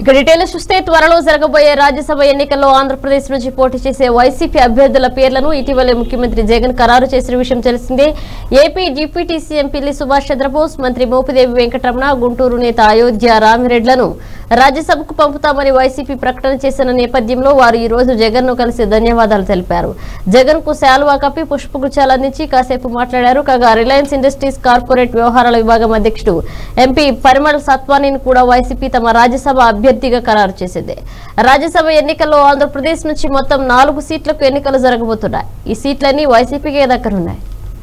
ఇక డీటెయిల్ చూస్తే త్వరలో జరగబోయే రాజ్యసభ ఎన్నికల్లో ఆంధ్రప్రదేశ్ నుంచి పోటీ చేసే వైసీపీ అభ్యర్థుల పేర్లను ఇటీవలే ముఖ్యమంత్రి జగన్ ఖరారు చేసిన విషయం తెలిసిందే ఏపీ డిప్యూటీ సీఎం పిల్లి సుభాష్ చంద్రబోస్ మంత్రి మోపిదేవి వెంకటరమణ గుంటూరు నేత అయోధ్య రామిరెడ్లను రాజ్యసభకు పంపుతామని వైసీపీ ప్రకటన చేసిన నేపథ్యంలో వారు ఈ రోజు జగన్ ను కలిసి ధన్యవాదాలు తెలిపారు జగన్ కు శాలువా కప్పి పుష్పగుచ్చాలు అందించి కాసేపు మాట్లాడారు కాగా రిలయన్స్ ఇండస్ట్రీస్ కార్పొరేట్ వ్యవహారాల విభాగం అధ్యక్షుడు ఎంపీ పరిమళ సత్వానీని కూడా వైసీపీ తమ రాజ్యసభ అభ్యర్థిగా ఖరారు చేసింది రాజ్యసభ ఎన్నికల్లో ఆంధ్రప్రదేశ్ నుంచి మొత్తం నాలుగు సీట్లకు ఎన్నికలు జరగబోతున్నాయి ఈ సీట్లన్నీ వైసీపీకే దక్కనున్నాయి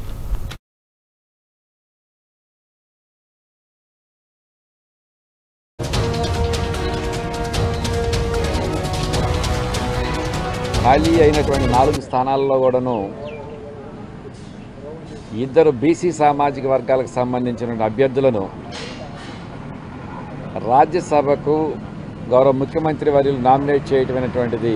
ఖాళీ అయినటువంటి నాలుగు స్థానాల్లో కూడాను ఇద్దరు బీసీ సామాజిక వర్గాలకు సంబంధించిన అభ్యర్థులను రాజ్యసభకు గౌరవ ముఖ్యమంత్రి వర్యులు నామినేట్ చేయటమైనటువంటిది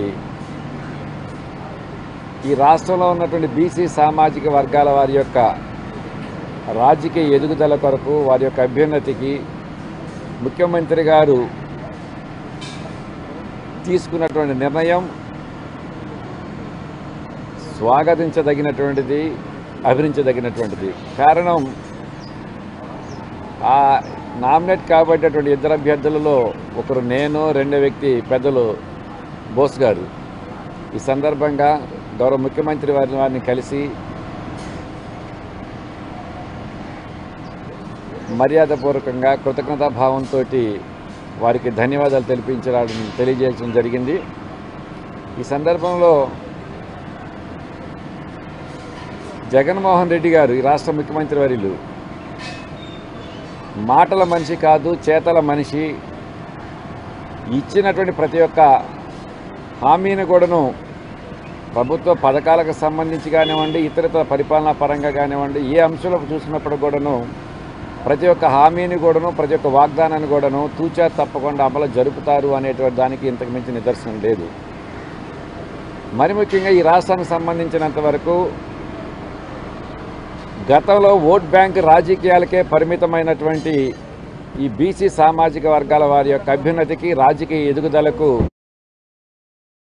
ఈ రాష్ట్రంలో ఉన్నటువంటి బీసీ సామాజిక వర్గాల వారి యొక్క రాజకీయ ఎదుగుదల కొరకు వారి యొక్క అభ్యున్నతికి ముఖ్యమంత్రి గారు తీసుకున్నటువంటి నిర్ణయం స్వాగతించదగినటువంటిది అభినంచదగినటువంటిది కారణం ఆ నామినేట్ కాబట్టేటువంటి ఇద్దరు అభ్యర్థులలో ఒకరు నేను రెండో వ్యక్తి పెద్దలు బోస్ గారు ఈ సందర్భంగా గౌరవ ముఖ్యమంత్రి వారిని వారిని కలిసి మర్యాదపూర్వకంగా కృతజ్ఞతాభావంతో వారికి ధన్యవాదాలు తెలిపించడం తెలియజేయడం జరిగింది ఈ సందర్భంలో జగన్మోహన్ రెడ్డి గారు ఈ రాష్ట్ర ముఖ్యమంత్రి వర్యులు మాటల మనిషి కాదు చేతల మనిషి ఇచ్చినటువంటి ప్రతి ఒక్క హామీని కూడాను ప్రభుత్వ పథకాలకు సంబంధించి కానివ్వండి ఇతరితర పరిపాలనా పరంగా కానివ్వండి ఏ అంశాలకు చూసినప్పుడు కూడాను ప్రతి ఒక్క హామీని కూడాను ప్రతి ఒక్క వాగ్దానాన్ని కూడాను తూచా తప్పకుండా అమలు జరుపుతారు అనేటువంటి దానికి ఇంతకు మించి నిదర్శనం లేదు మరి ముఖ్యంగా ఈ రాష్ట్రానికి సంబంధించినంత వరకు గతంలో ఓట్ బ్యాంక్ రాజకీయాలకే పరిమితమైనటువంటి ఈ బీసీ సామాజిక వర్గాల వారి యొక్క అభ్యున్నతికి రాజకీయ ఎదుగుదలకు